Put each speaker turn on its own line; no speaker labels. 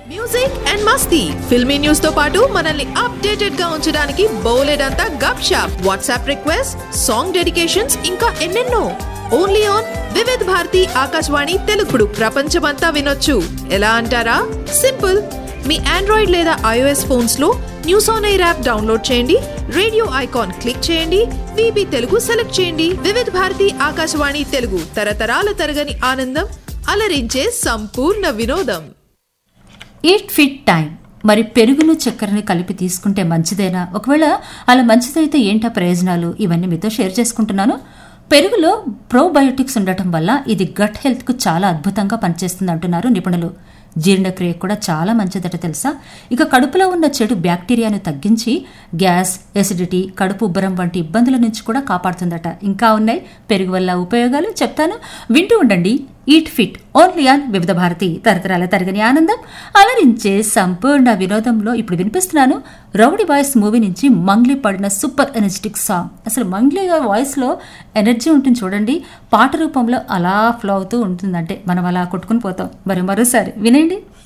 music and మస్తీ filmy news తో పాటు మనల్ని అప్డేటెడ్ గా ఉంచడానికి బోలెడంతా gup shup WhatsApp request song dedications ఇంకా ఎన్నెన్నో ఓన్లీ ఆన్ వివిధ్ భారతి ఆకాశవాణి తెలుగుడు ప్రపంచమంతా వినొచ్చు ఎలా అంటారా సింపుల్ మీ ఆండ్రాయిడ్ లేదా ఐఓఎస్ ఫోన్స్ లో news on air app download చేయండి రేడియో ఐకాన్ క్లిక్ చేయండి విబి తెలుగు సెలెక్ట్ చేయండి వివిధ భారతి ఆకాశవాణి తెలుగు తరతరాల తరగని ఆనందం అలరించే సంపూర్ణ వినోదం
ఈట్ ఫిట్ టైం మరి పెరుగును చక్కెరని కలిపి తీసుకుంటే మంచిదేనా ఒకవేళ అలా మంచిదైతే ఏంటా ప్రయోజనాలు ఇవన్నీ మీతో షేర్ చేసుకుంటున్నాను పెరుగులో ప్రోబయోటిక్స్ ఉండటం వల్ల ఇది గట్ హెల్త్కు చాలా అద్భుతంగా పనిచేస్తుంది అంటున్నారు నిపుణులు జీర్ణక్రియ కూడా చాలా మంచిదట తెలుసా ఇక కడుపులో ఉన్న చెడు బ్యాక్టీరియాను తగ్గించి గ్యాస్ ఎసిడిటీ కడుపు ఉబ్బరం వంటి ఇబ్బందుల నుంచి కూడా కాపాడుతుందట ఇంకా ఉన్నాయి పెరుగు వల్ల ఉపయోగాలు చెప్తాను వింటూ ఉండండి ఈట్ ఫిట్ ఓన్లీ ఆన్ వివిధ భారతి తరతరాల తరగని ఆనందం అలరించే సంపూర్ణ వినోదంలో ఇప్పుడు వినిపిస్తున్నాను రౌడీ వాయిస్ మూవీ నుంచి మంగ్లీ పడిన సూపర్ ఎనర్జెటిక్ సాంగ్ అసలు మంగ్లీ వాయిస్ లో ఎనర్జీ ఉంటుంది చూడండి పాట రూపంలో అలా ఫ్లో అవుతూ ఉంటుందంటే మనం అలా కొట్టుకుని పోతాం మరి మరోసారి వినండి